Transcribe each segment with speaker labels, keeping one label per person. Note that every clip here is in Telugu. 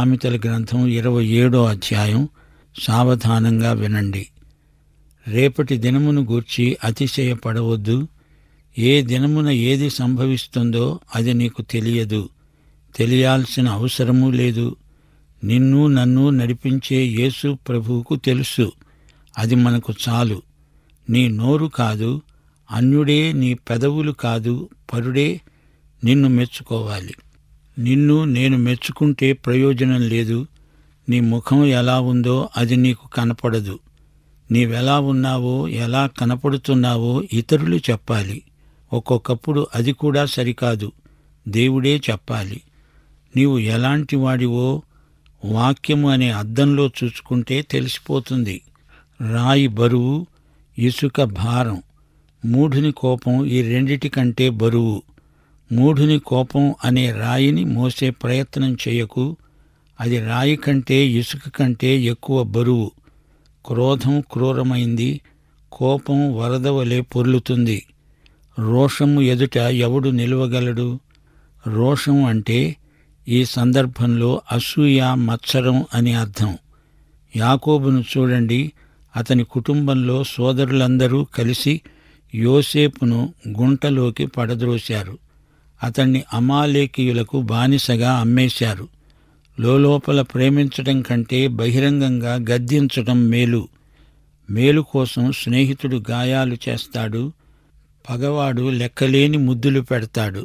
Speaker 1: సామెతల గ్రంథం ఇరవై ఏడో అధ్యాయం సావధానంగా వినండి రేపటి దినమును గూర్చి అతిశయపడవద్దు ఏ దినమున ఏది సంభవిస్తుందో అది నీకు తెలియదు తెలియాల్సిన అవసరమూ లేదు నిన్ను నన్ను నడిపించే యేసు ప్రభువుకు తెలుసు అది మనకు చాలు నీ నోరు కాదు అన్యుడే నీ పెదవులు కాదు పరుడే నిన్ను మెచ్చుకోవాలి నిన్ను నేను మెచ్చుకుంటే ప్రయోజనం లేదు నీ ముఖం ఎలా ఉందో అది నీకు కనపడదు నీవెలా ఉన్నావో ఎలా కనపడుతున్నావో ఇతరులు చెప్పాలి ఒక్కొక్కప్పుడు అది కూడా సరికాదు దేవుడే చెప్పాలి నీవు ఎలాంటి వాడివో వాక్యము అనే అద్దంలో చూసుకుంటే తెలిసిపోతుంది రాయి బరువు ఇసుక భారం మూఢుని కోపం ఈ రెండిటి కంటే బరువు మూఢుని కోపం అనే రాయిని మోసే ప్రయత్నం చేయకు అది రాయి కంటే ఇసుక కంటే ఎక్కువ బరువు క్రోధం క్రూరమైంది కోపం వరద వలె పొర్లుతుంది రోషము ఎదుట ఎవడు నిలవగలడు రోషం అంటే ఈ సందర్భంలో అసూయ మత్సరం అని అర్థం యాకోబును చూడండి అతని కుటుంబంలో సోదరులందరూ కలిసి యోసేపును గుంటలోకి పడద్రోశారు అతన్ని అమాలేకీయులకు బానిసగా అమ్మేశారు లోపల ప్రేమించటం కంటే బహిరంగంగా గద్దించటం మేలు మేలు కోసం స్నేహితుడు గాయాలు చేస్తాడు పగవాడు లెక్కలేని ముద్దులు పెడతాడు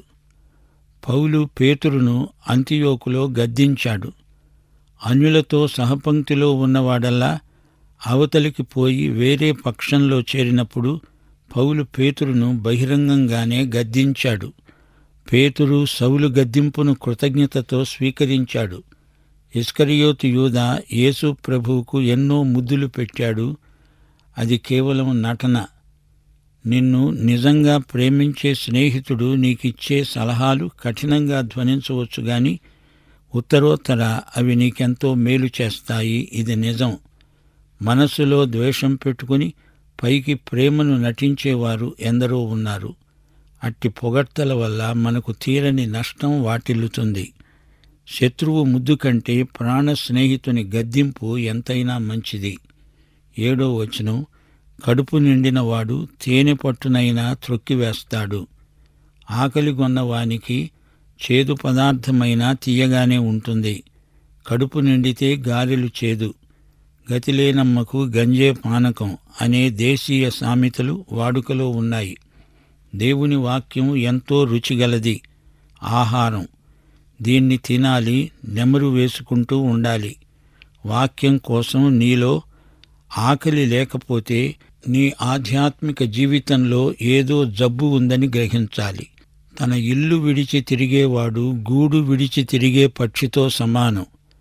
Speaker 1: పౌలు పేతురును అంతియోకులో గద్దించాడు అన్యులతో సహపంక్తిలో ఉన్నవాడల్లా అవతలికి పోయి వేరే పక్షంలో చేరినప్పుడు పౌలు పేతురును బహిరంగంగానే గద్దించాడు పేతురు సౌలు గద్దింపును కృతజ్ఞతతో స్వీకరించాడు ఇస్కరియోతు యూద యేసు ప్రభువుకు ఎన్నో ముద్దులు పెట్టాడు అది కేవలం నటన నిన్ను నిజంగా ప్రేమించే స్నేహితుడు నీకిచ్చే సలహాలు కఠినంగా ధ్వనించవచ్చు గాని ఉత్తరోత్తర అవి నీకెంతో మేలు చేస్తాయి ఇది నిజం మనస్సులో ద్వేషం పెట్టుకుని పైకి ప్రేమను నటించేవారు ఎందరో ఉన్నారు అట్టి పొగడ్తల వల్ల మనకు తీరని నష్టం వాటిల్లుతుంది శత్రువు ముద్దు కంటే ప్రాణ స్నేహితుని గద్దింపు ఎంతైనా మంచిది ఏడో వచనం కడుపు నిండినవాడు తేనె పట్టునైనా త్రొక్కివేస్తాడు ఆకలిగొన్న వానికి చేదు పదార్థమైనా తీయగానే ఉంటుంది కడుపు నిండితే గారెలు చేదు గతిలేనమ్మకు గంజే పానకం అనే దేశీయ సామెతలు వాడుకలో ఉన్నాయి దేవుని వాక్యం ఎంతో రుచిగలది ఆహారం దీన్ని తినాలి నెమరు వేసుకుంటూ ఉండాలి వాక్యం కోసం నీలో ఆకలి లేకపోతే నీ ఆధ్యాత్మిక జీవితంలో ఏదో జబ్బు ఉందని గ్రహించాలి తన ఇల్లు విడిచి తిరిగేవాడు గూడు విడిచి తిరిగే పక్షితో సమానం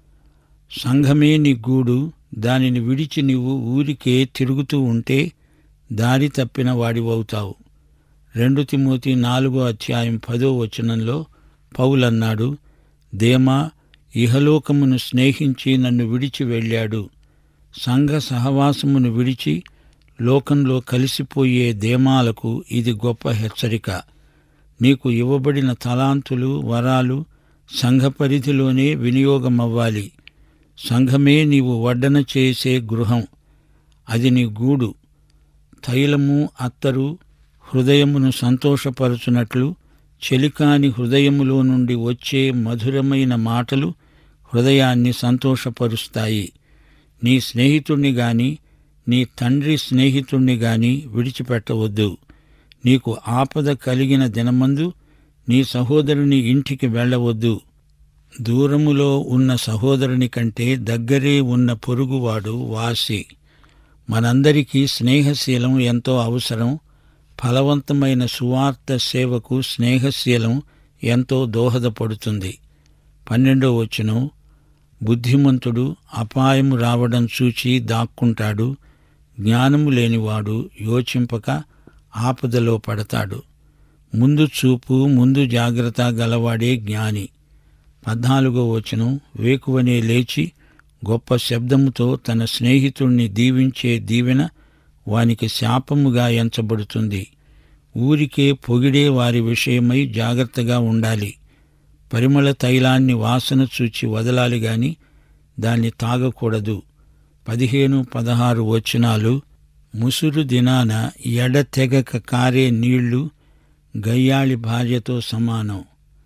Speaker 1: సంఘమే నీ గూడు దానిని విడిచి నీవు ఊరికే తిరుగుతూ ఉంటే దారి తప్పిన వాడివవుతావు రెండు తిమోతి నాలుగో అధ్యాయం పదో వచనంలో పౌలన్నాడు దేమా ఇహలోకమును స్నేహించి నన్ను విడిచి వెళ్ళాడు సంఘ సహవాసమును విడిచి లోకంలో కలిసిపోయే దేమాలకు ఇది గొప్ప హెచ్చరిక నీకు ఇవ్వబడిన తలాంతులు వరాలు సంఘ పరిధిలోనే వినియోగమవ్వాలి సంఘమే నీవు వడ్డన చేసే గృహం అది నీ గూడు తైలము అత్తరు హృదయమును సంతోషపరచునట్లు చెలికాని హృదయములో నుండి వచ్చే మధురమైన మాటలు హృదయాన్ని సంతోషపరుస్తాయి నీ స్నేహితుణ్ణి గాని నీ తండ్రి స్నేహితుణ్ణి గాని విడిచిపెట్టవద్దు నీకు ఆపద కలిగిన దినమందు నీ సహోదరుని ఇంటికి వెళ్ళవద్దు దూరములో ఉన్న సహోదరుని కంటే దగ్గరే ఉన్న పొరుగువాడు వాసి మనందరికీ స్నేహశీలం ఎంతో అవసరం ఫలవంతమైన సువార్త సేవకు స్నేహశీలం ఎంతో దోహదపడుతుంది పన్నెండో వచనం బుద్ధిమంతుడు అపాయము రావడం చూచి దాక్కుంటాడు జ్ఞానము లేనివాడు యోచింపక ఆపదలో పడతాడు ముందు చూపు ముందు జాగ్రత్త గలవాడే జ్ఞాని పద్నాలుగో వచనం వేకువనే లేచి గొప్ప శబ్దముతో తన స్నేహితుణ్ణి దీవించే దీవెన వానికి శాపముగా ఎంచబడుతుంది ఊరికే పొగిడే వారి విషయమై జాగ్రత్తగా ఉండాలి పరిమళ తైలాన్ని వాసన చూచి వదలాలి గాని దాన్ని తాగకూడదు పదిహేను పదహారు వచనాలు ముసురు దినాన ఎడతెగక కారే నీళ్లు గయ్యాళి భార్యతో సమానం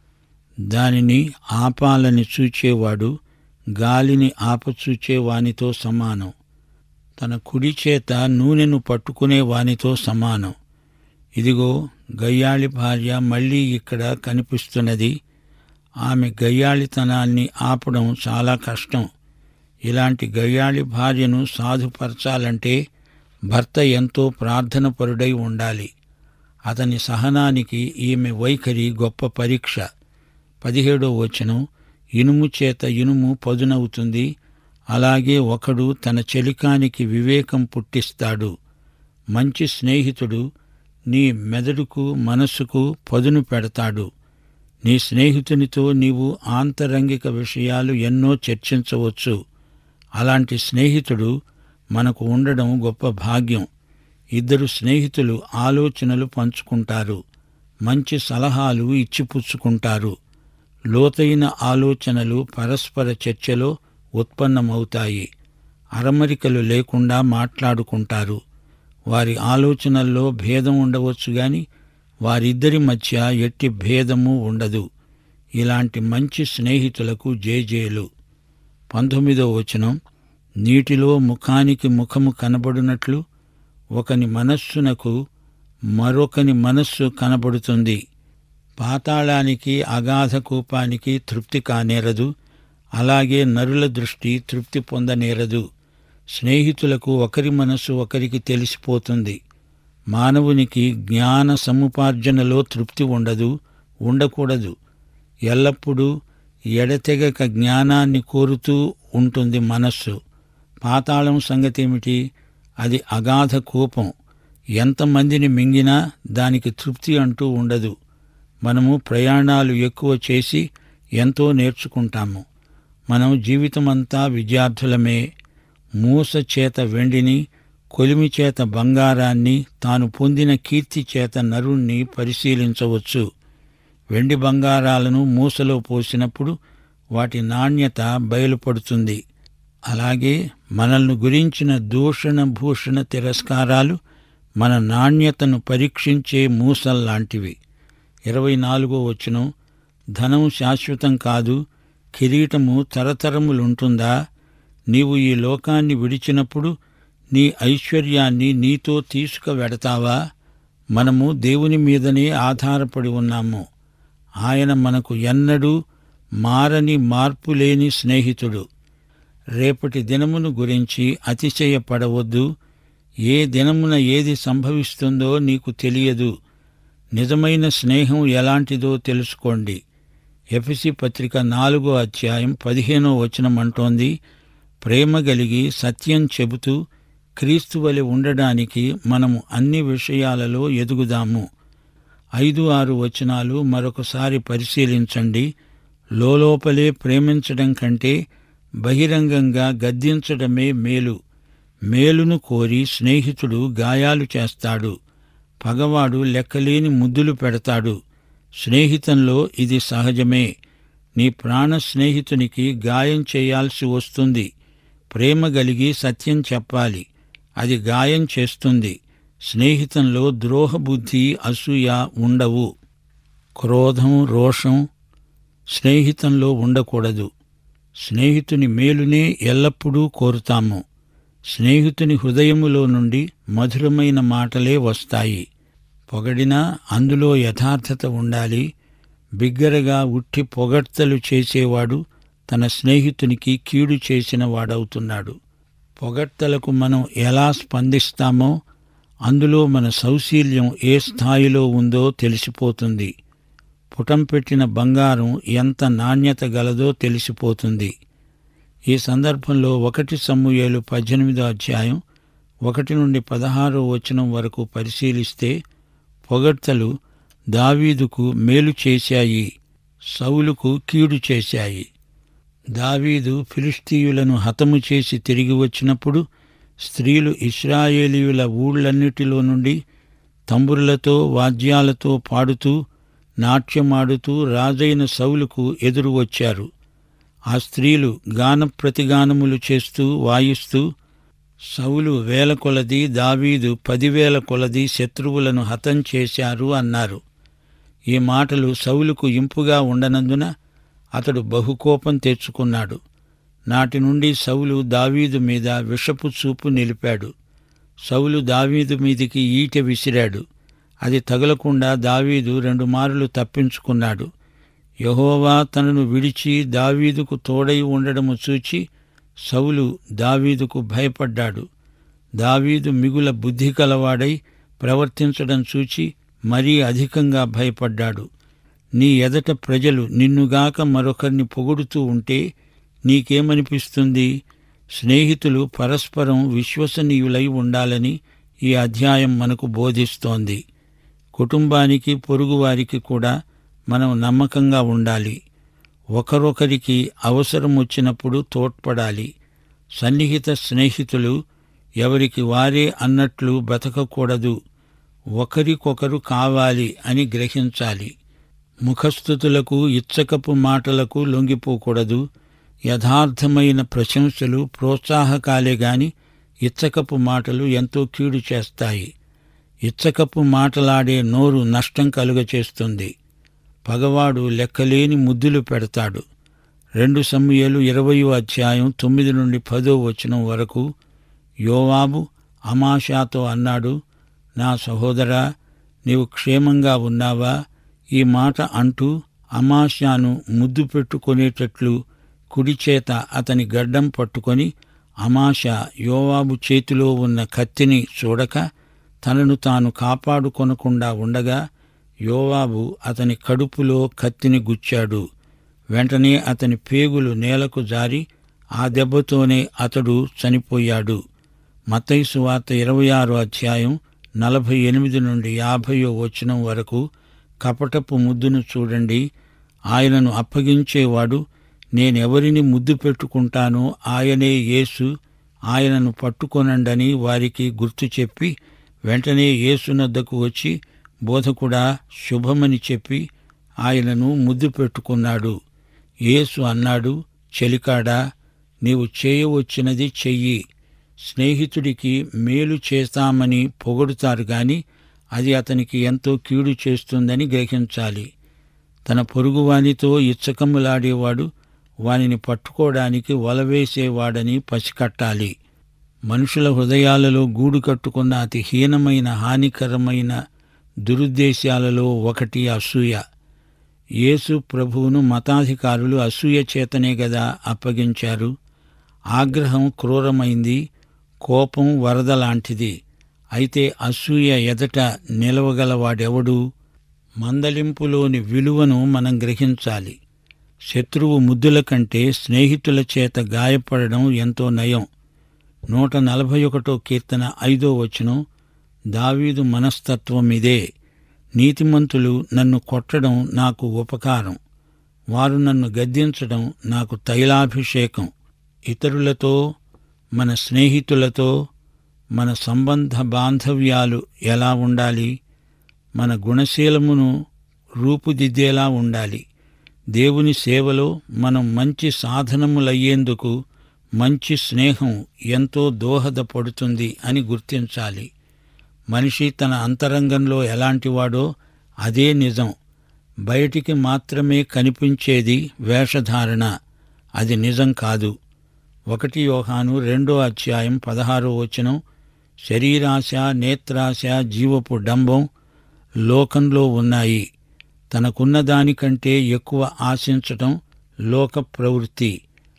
Speaker 1: దానిని ఆపాలని చూచేవాడు గాలిని ఆపచూచే వానితో సమానం తన కుడి చేత నూనెను పట్టుకునే వానితో సమానం ఇదిగో గయ్యాళి భార్య మళ్ళీ ఇక్కడ కనిపిస్తున్నది ఆమె గయ్యాళితనాన్ని ఆపడం చాలా కష్టం ఇలాంటి గయ్యాళి భార్యను సాధుపరచాలంటే భర్త ఎంతో ప్రార్థనపరుడై ఉండాలి అతని సహనానికి ఈమె వైఖరి గొప్ప పరీక్ష పదిహేడో వచనం ఇనుము చేత ఇనుము పదునవుతుంది అలాగే ఒకడు తన చెలికానికి వివేకం పుట్టిస్తాడు మంచి స్నేహితుడు నీ మెదడుకు మనస్సుకు పదును పెడతాడు నీ స్నేహితునితో నీవు ఆంతరంగిక విషయాలు ఎన్నో చర్చించవచ్చు అలాంటి స్నేహితుడు మనకు ఉండడం గొప్ప భాగ్యం ఇద్దరు స్నేహితులు ఆలోచనలు పంచుకుంటారు మంచి సలహాలు ఇచ్చిపుచ్చుకుంటారు లోతైన ఆలోచనలు పరస్పర చర్చలో ఉత్పన్నమవుతాయి అరమరికలు లేకుండా మాట్లాడుకుంటారు వారి ఆలోచనల్లో భేదం ఉండవచ్చు గాని వారిద్దరి మధ్య ఎట్టి భేదము ఉండదు ఇలాంటి మంచి స్నేహితులకు జేజేలు పంతొమ్మిదో వచనం నీటిలో ముఖానికి ముఖము కనబడినట్లు ఒకని మనస్సునకు మరొకని మనస్సు కనబడుతుంది పాతాళానికి అగాధ కూపానికి తృప్తి కానేరదు అలాగే నరుల దృష్టి తృప్తి పొందనేరదు స్నేహితులకు ఒకరి మనస్సు ఒకరికి తెలిసిపోతుంది మానవునికి జ్ఞాన సముపార్జనలో తృప్తి ఉండదు ఉండకూడదు ఎల్లప్పుడూ ఎడతెగక జ్ఞానాన్ని కోరుతూ ఉంటుంది మనస్సు పాతాళం సంగతేమిటి అది అగాధ కూపం ఎంతమందిని మింగినా దానికి తృప్తి అంటూ ఉండదు మనము ప్రయాణాలు ఎక్కువ చేసి ఎంతో నేర్చుకుంటాము మనం జీవితమంతా విద్యార్థులమే మూస చేత వెండిని కొలిమి చేత బంగారాన్ని తాను పొందిన కీర్తి చేత నరుణ్ణి పరిశీలించవచ్చు వెండి బంగారాలను మూసలో పోసినప్పుడు వాటి నాణ్యత బయలుపడుతుంది అలాగే మనల్ని గురించిన దూషణ భూషణ తిరస్కారాలు మన నాణ్యతను పరీక్షించే మూసల్లాంటివి ఇరవై నాలుగో వచనం ధనం శాశ్వతం కాదు కిరీటము తరతరములుంటుందా నీవు ఈ లోకాన్ని విడిచినప్పుడు నీ ఐశ్వర్యాన్ని నీతో తీసుకువెడతావా మనము దేవుని మీదనే ఆధారపడి ఉన్నాము ఆయన మనకు ఎన్నడూ మారని మార్పులేని స్నేహితుడు రేపటి దినమును గురించి అతిశయపడవద్దు ఏ దినమున ఏది సంభవిస్తుందో నీకు తెలియదు నిజమైన స్నేహం ఎలాంటిదో తెలుసుకోండి ఎఫ్సి పత్రిక నాలుగో అధ్యాయం పదిహేనో వచనం అంటోంది ప్రేమ కలిగి సత్యం చెబుతూ క్రీస్తు వలె ఉండడానికి మనము అన్ని విషయాలలో ఎదుగుదాము ఐదు ఆరు వచనాలు మరొకసారి పరిశీలించండి లోలోపలే ప్రేమించడం కంటే బహిరంగంగా గద్దించడమే మేలు మేలును కోరి స్నేహితుడు గాయాలు చేస్తాడు పగవాడు లెక్కలేని ముద్దులు పెడతాడు స్నేహితంలో ఇది సహజమే నీ ప్రాణ స్నేహితునికి గాయం చేయాల్సి వస్తుంది ప్రేమ కలిగి సత్యం చెప్పాలి అది గాయం చేస్తుంది స్నేహితంలో ద్రోహబుద్ధి అసూయ ఉండవు క్రోధం రోషం స్నేహితంలో ఉండకూడదు స్నేహితుని మేలునే ఎల్లప్పుడూ కోరుతాము స్నేహితుని హృదయములో నుండి మధురమైన మాటలే వస్తాయి పొగడినా అందులో యథార్థత ఉండాలి బిగ్గరగా ఉట్టి పొగడ్తలు చేసేవాడు తన స్నేహితునికి కీడు చేసిన వాడవుతున్నాడు పొగడ్తలకు మనం ఎలా స్పందిస్తామో అందులో మన సౌశీల్యం ఏ స్థాయిలో ఉందో తెలిసిపోతుంది పుటం పెట్టిన బంగారం ఎంత నాణ్యత గలదో తెలిసిపోతుంది ఈ సందర్భంలో ఒకటి సమూయేలు పద్దెనిమిదో అధ్యాయం ఒకటి నుండి పదహారో వచనం వరకు పరిశీలిస్తే పొగడ్తలు దావీదుకు మేలు చేశాయి సౌలుకు కీడు చేశాయి దావీదు ఫిలిస్తీయులను హతము చేసి తిరిగి వచ్చినప్పుడు స్త్రీలు ఇస్రాయేలీయుల ఊళ్ళన్నిటిలో నుండి తంబురులతో వాద్యాలతో పాడుతూ నాట్యమాడుతూ రాజైన సౌలుకు ఎదురు వచ్చారు ఆ స్త్రీలు గాన ప్రతిగానములు చేస్తూ వాయిస్తూ సౌలు వేల కొలది దావీదు పదివేల కొలది శత్రువులను హతం చేశారు అన్నారు ఈ మాటలు సౌలుకు ఇంపుగా ఉండనందున అతడు బహుకోపం తెచ్చుకున్నాడు నాటి నుండి సౌలు దావీదు మీద విషపు చూపు నిలిపాడు సౌలు దావీదు మీదికి ఈటె విసిరాడు అది తగలకుండా దావీదు రెండు మారులు తప్పించుకున్నాడు యహోవా తనను విడిచి దావీదుకు తోడై ఉండడము చూచి సౌలు దావీదుకు భయపడ్డాడు దావీదు మిగుల బుద్ధి కలవాడై ప్రవర్తించడం చూచి మరీ అధికంగా భయపడ్డాడు నీ ఎదట ప్రజలు నిన్నుగాక మరొకరిని పొగుడుతూ ఉంటే నీకేమనిపిస్తుంది స్నేహితులు పరస్పరం విశ్వసనీయులై ఉండాలని ఈ అధ్యాయం మనకు బోధిస్తోంది కుటుంబానికి పొరుగువారికి కూడా మనం నమ్మకంగా ఉండాలి ఒకరొకరికి అవసరం వచ్చినప్పుడు తోడ్పడాలి సన్నిహిత స్నేహితులు ఎవరికి వారే అన్నట్లు బ్రతకకూడదు ఒకరికొకరు కావాలి అని గ్రహించాలి ముఖస్థుతులకు ఇచ్చకపు మాటలకు లొంగిపోకూడదు యథార్థమైన ప్రశంసలు ప్రోత్సాహకాలే గాని ఇచ్చకపు మాటలు ఎంతో కీడు చేస్తాయి ఇచ్చకపు మాటలాడే నోరు నష్టం కలుగచేస్తుంది పగవాడు లెక్కలేని ముద్దులు పెడతాడు రెండు సమయాలు ఇరవయో అధ్యాయం తొమ్మిది నుండి పదో వచనం వరకు యోవాబు అమాషాతో అన్నాడు నా సహోదరా నీవు క్షేమంగా ఉన్నావా ఈ మాట అంటూ అమాషాను ముద్దు పెట్టుకునేటట్లు కుడిచేత అతని గడ్డం పట్టుకొని అమాష యోవాబు చేతిలో ఉన్న కత్తిని చూడక తనను తాను కాపాడుకొనకుండా ఉండగా యోవాబు అతని కడుపులో కత్తిని గుచ్చాడు వెంటనే అతని పేగులు నేలకు జారి ఆ దెబ్బతోనే అతడు చనిపోయాడు మతైసు వార్త ఇరవై ఆరో అధ్యాయం నలభై ఎనిమిది నుండి యాభయో వచనం వరకు కపటపు ముద్దును చూడండి ఆయనను అప్పగించేవాడు నేనెవరిని ముద్దు పెట్టుకుంటానో ఆయనే యేసు ఆయనను పట్టుకొనండని వారికి గుర్తు చెప్పి వెంటనే యేసునద్దకు వచ్చి బోధకుడా శుభమని చెప్పి ఆయనను ముద్దు పెట్టుకున్నాడు యేసు అన్నాడు చెలికాడా నీవు చేయవచ్చినది చెయ్యి స్నేహితుడికి మేలు చేస్తామని పొగడుతారు గాని అది అతనికి ఎంతో కీడు చేస్తుందని గ్రహించాలి తన పొరుగువానితో ఇచ్చకమ్ములాడేవాడు వానిని పట్టుకోవడానికి వలవేసేవాడని పసికట్టాలి మనుషుల హృదయాలలో గూడు కట్టుకున్న అతి హీనమైన హానికరమైన దురుద్దేశాలలో ఒకటి అసూయ యేసు ప్రభువును మతాధికారులు అసూయ చేతనే గదా అప్పగించారు ఆగ్రహం క్రూరమైంది కోపం వరద లాంటిది అయితే అసూయ ఎదట నిలవగలవాడెవడు మందలింపులోని విలువను మనం గ్రహించాలి శత్రువు ముద్దుల కంటే స్నేహితుల చేత గాయపడడం ఎంతో నయం నూట నలభై ఒకటో కీర్తన ఐదో వచనం దావీదు మనస్తత్వం ఇదే నీతిమంతులు నన్ను కొట్టడం నాకు ఉపకారం వారు నన్ను గద్దించడం నాకు తైలాభిషేకం ఇతరులతో మన స్నేహితులతో మన సంబంధ బాంధవ్యాలు ఎలా ఉండాలి మన గుణశీలమును రూపుదిద్దేలా ఉండాలి దేవుని సేవలో మనం మంచి సాధనములయ్యేందుకు మంచి స్నేహం ఎంతో దోహదపడుతుంది అని గుర్తించాలి మనిషి తన అంతరంగంలో ఎలాంటివాడో అదే నిజం బయటికి మాత్రమే కనిపించేది వేషధారణ అది నిజం కాదు ఒకటి యోహాను రెండో అధ్యాయం పదహారో వచనం శరీరాశ నేత్రాశ జీవపు డంబం లోకంలో ఉన్నాయి తనకున్న దానికంటే ఎక్కువ ఆశించటం లోక ప్రవృత్తి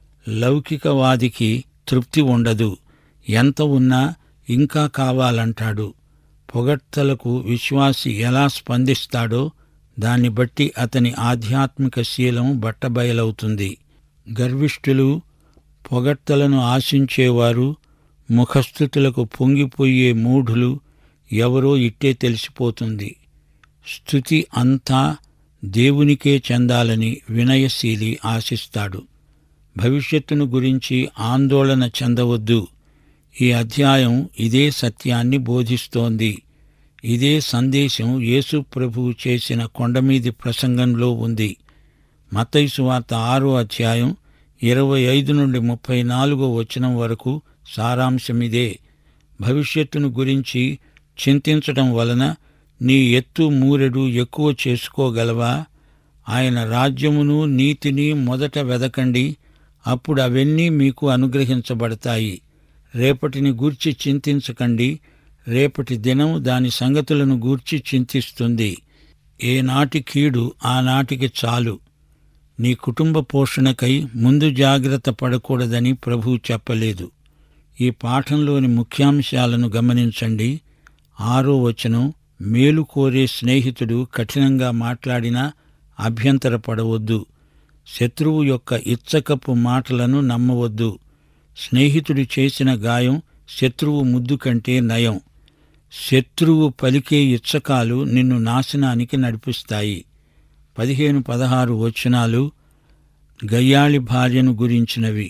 Speaker 1: లౌకికవాదికి తృప్తి ఉండదు ఎంత ఉన్నా ఇంకా కావాలంటాడు పొగడ్తలకు విశ్వాసి ఎలా స్పందిస్తాడో దాన్ని బట్టి అతని ఆధ్యాత్మిక శీలం బట్టబయలవుతుంది గర్విష్ఠులు పొగడ్తలను ఆశించేవారు ముఖస్థుతులకు పొంగిపోయే మూఢులు ఎవరో ఇట్టే తెలిసిపోతుంది స్థుతి అంతా దేవునికే చెందాలని వినయశీలి ఆశిస్తాడు భవిష్యత్తును గురించి ఆందోళన చెందవద్దు ఈ అధ్యాయం ఇదే సత్యాన్ని బోధిస్తోంది ఇదే సందేశం యేసు ప్రభువు చేసిన కొండమీది ప్రసంగంలో ఉంది మత్తైసు వార్త ఆరో అధ్యాయం ఇరవై ఐదు నుండి ముప్పై నాలుగో వచనం వరకు సారాంశమిదే భవిష్యత్తును గురించి చింతించటం వలన నీ ఎత్తు మూరెడు ఎక్కువ చేసుకోగలవా ఆయన రాజ్యమును నీతిని మొదట వెదకండి అప్పుడు అవన్నీ మీకు అనుగ్రహించబడతాయి రేపటిని గూర్చి చింతించకండి రేపటి దినం దాని సంగతులను గూర్చి చింతిస్తుంది ఏనాటి కీడు ఆనాటికి చాలు నీ కుటుంబ పోషణకై ముందు జాగ్రత్త పడకూడదని ప్రభువు చెప్పలేదు ఈ పాఠంలోని ముఖ్యాంశాలను గమనించండి ఆరో వచనం మేలు కోరే స్నేహితుడు కఠినంగా మాట్లాడినా అభ్యంతరపడవద్దు శత్రువు యొక్క ఇచ్చకపు మాటలను నమ్మవద్దు స్నేహితుడు చేసిన గాయం శత్రువు ముద్దు కంటే నయం శత్రువు పలికే ఇచ్చకాలు నిన్ను నాశనానికి నడిపిస్తాయి పదిహేను పదహారు వచనాలు గయ్యాళి భార్యను గురించినవి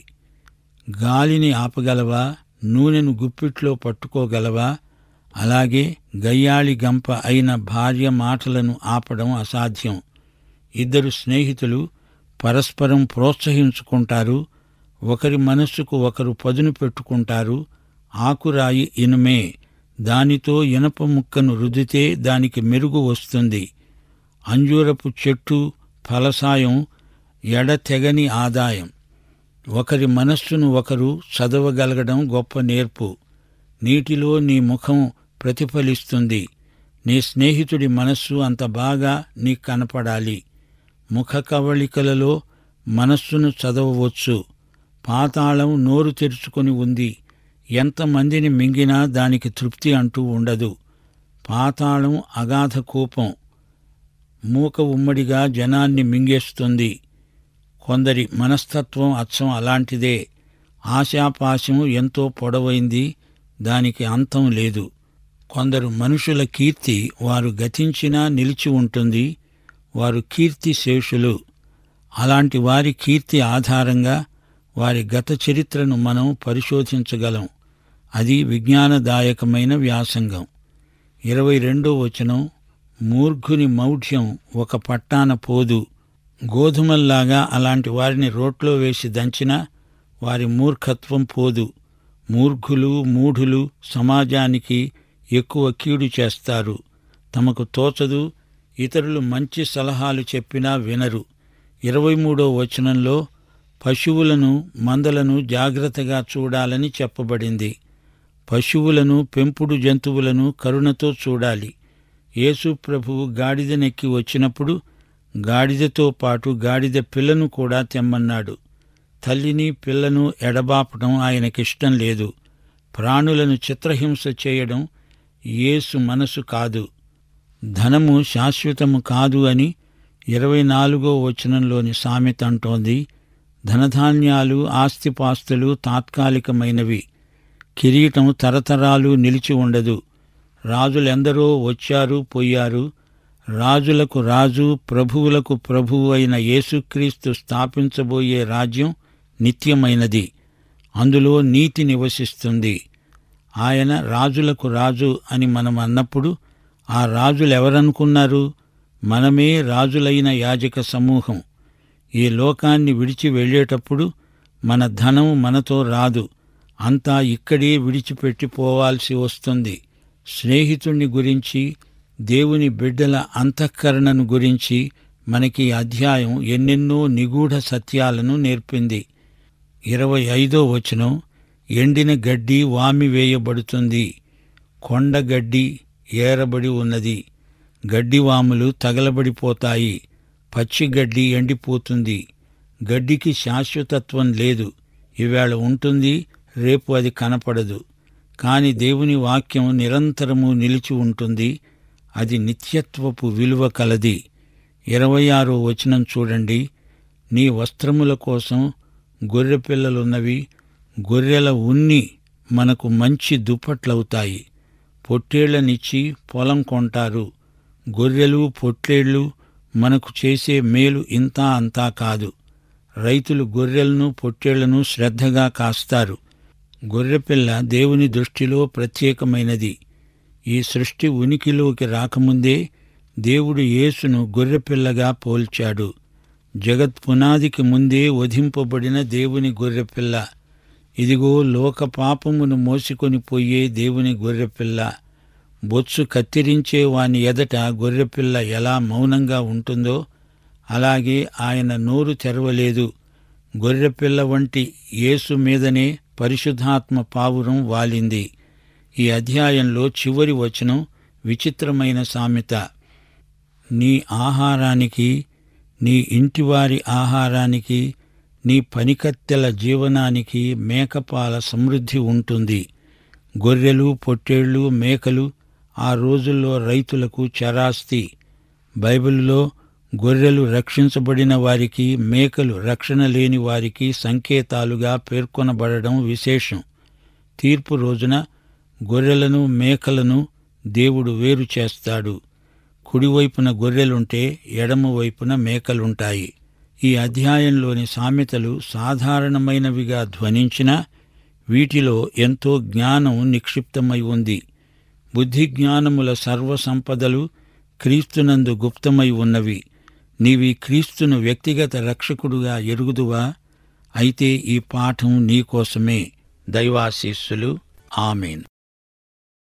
Speaker 1: గాలిని ఆపగలవా నూనెను గుప్పిట్లో పట్టుకోగలవా అలాగే గయ్యాళి గంప అయిన భార్య మాటలను ఆపడం అసాధ్యం ఇద్దరు స్నేహితులు పరస్పరం ప్రోత్సహించుకుంటారు ఒకరి మనస్సుకు ఒకరు పదును పెట్టుకుంటారు ఆకురాయి ఇనుమే దానితో ఇనప ముక్కను రుదితే దానికి మెరుగు వస్తుంది అంజూరపు చెట్టు ఫలసాయం ఎడతెగని ఆదాయం ఒకరి మనస్సును ఒకరు చదవగలగడం గొప్ప నేర్పు నీటిలో నీ ముఖం ప్రతిఫలిస్తుంది నీ స్నేహితుడి మనస్సు అంత బాగా నీకు కనపడాలి ముఖ కవళికలలో మనస్సును చదవవచ్చు పాతాళం నోరు తెరుచుకొని ఉంది ఎంతమందిని మింగినా దానికి తృప్తి అంటూ ఉండదు పాతాళం అగాధ కూపం మూక ఉమ్మడిగా జనాన్ని మింగేస్తుంది కొందరి మనస్తత్వం అచ్చం అలాంటిదే ఆశాపాశం ఎంతో పొడవైంది దానికి అంతం లేదు కొందరు మనుషుల కీర్తి వారు గతించినా నిలిచి ఉంటుంది వారు కీర్తి శేషులు అలాంటి వారి కీర్తి ఆధారంగా వారి గత చరిత్రను మనం పరిశోధించగలం అది విజ్ఞానదాయకమైన వ్యాసంగం ఇరవై రెండో వచనం మూర్ఘుని మౌఢ్యం ఒక పట్టాన పోదు గోధుమల్లాగా అలాంటి వారిని రోట్లో వేసి దంచినా వారి మూర్ఖత్వం పోదు మూర్ఖులు మూఢులు సమాజానికి ఎక్కువ కీడు చేస్తారు తమకు తోచదు ఇతరులు మంచి సలహాలు చెప్పినా వినరు ఇరవై మూడో వచనంలో పశువులను మందలను జాగ్రత్తగా చూడాలని చెప్పబడింది పశువులను పెంపుడు జంతువులను కరుణతో చూడాలి యేసు ప్రభువు గాడిదనెక్కి వచ్చినప్పుడు గాడిదతో పాటు గాడిద పిల్లను కూడా తెమ్మన్నాడు తల్లిని పిల్లను ఎడబాపడం ఆయనకిష్టం లేదు ప్రాణులను చిత్రహింస చేయడం యేసు మనసు కాదు ధనము శాశ్వతము కాదు అని ఇరవై నాలుగో వచనంలోని సామెత అంటోంది ధనధాన్యాలు ఆస్తిపాస్తులు తాత్కాలికమైనవి కిరీటం తరతరాలు నిలిచి ఉండదు రాజులెందరో వచ్చారు పోయారు రాజులకు రాజు ప్రభువులకు ప్రభువు అయిన యేసుక్రీస్తు స్థాపించబోయే రాజ్యం నిత్యమైనది అందులో నీతి నివసిస్తుంది ఆయన రాజులకు రాజు అని మనం అన్నప్పుడు ఆ రాజులెవరనుకున్నారు మనమే రాజులైన యాజక సమూహం ఈ లోకాన్ని విడిచి వెళ్ళేటప్పుడు మన ధనం మనతో రాదు అంతా ఇక్కడే విడిచిపెట్టి పోవాల్సి వస్తుంది స్నేహితుణ్ణి గురించి దేవుని బిడ్డల అంతఃకరణను గురించి మనకి ఈ అధ్యాయం ఎన్నెన్నో నిగూఢ సత్యాలను నేర్పింది ఇరవై ఐదో వచనం ఎండిన గడ్డి వామి వేయబడుతుంది కొండ గడ్డి ఏరబడి ఉన్నది గడ్డివాములు తగలబడిపోతాయి పచ్చి గడ్డి ఎండిపోతుంది గడ్డికి శాశ్వతత్వం లేదు ఈవేళ ఉంటుంది రేపు అది కనపడదు కాని దేవుని వాక్యం నిరంతరము నిలిచి ఉంటుంది అది నిత్యత్వపు విలువ కలది ఇరవై ఆరో వచనం చూడండి నీ వస్త్రముల కోసం గొర్రెపిల్లలున్నవి గొర్రెల ఉన్ని మనకు మంచి దుప్పట్లవుతాయి పొట్టేళ్లనిచ్చి పొలం కొంటారు గొర్రెలు పొట్లేళ్లు మనకు చేసే మేలు ఇంతా అంతా కాదు రైతులు గొర్రెలను పొట్టేళ్లను శ్రద్ధగా కాస్తారు గొర్రెపిల్ల దేవుని దృష్టిలో ప్రత్యేకమైనది ఈ సృష్టి ఉనికిలోకి రాకముందే దేవుడు యేసును గొర్రెపిల్లగా పోల్చాడు జగత్ పునాదికి ముందే వధింపబడిన దేవుని గొర్రెపిల్ల ఇదిగో లోక పాపమును మోసికొని పోయే దేవుని గొర్రెపిల్ల బొత్సు కత్తిరించే వాని ఎదట గొర్రెపిల్ల ఎలా మౌనంగా ఉంటుందో అలాగే ఆయన నోరు తెరవలేదు గొర్రెపిల్ల వంటి యేసు మీదనే పరిశుద్ధాత్మ పావురం వాలింది ఈ అధ్యాయంలో చివరి వచనం విచిత్రమైన సామెత నీ ఆహారానికి నీ ఇంటివారి ఆహారానికి నీ పనికత్తెల జీవనానికి మేకపాల సమృద్ధి ఉంటుంది గొర్రెలు పొట్టేళ్లు మేకలు ఆ రోజుల్లో రైతులకు చరాస్తి బైబిల్లో గొర్రెలు రక్షించబడిన వారికి మేకలు రక్షణ లేని వారికి సంకేతాలుగా పేర్కొనబడడం విశేషం తీర్పు రోజున గొర్రెలను మేకలను దేవుడు వేరు చేస్తాడు కుడివైపున గొర్రెలుంటే ఎడమ వైపున మేకలుంటాయి ఈ అధ్యాయంలోని సామెతలు సాధారణమైనవిగా ధ్వనించినా వీటిలో ఎంతో జ్ఞానం నిక్షిప్తమై ఉంది బుద్ధి జ్ఞానముల సర్వసంపదలు క్రీస్తునందు గుప్తమై ఉన్నవి నీవి క్రీస్తును వ్యక్తిగత రక్షకుడుగా ఎరుగుదువా అయితే ఈ పాఠం నీకోసమే దైవాశీస్సులు ఆమెన్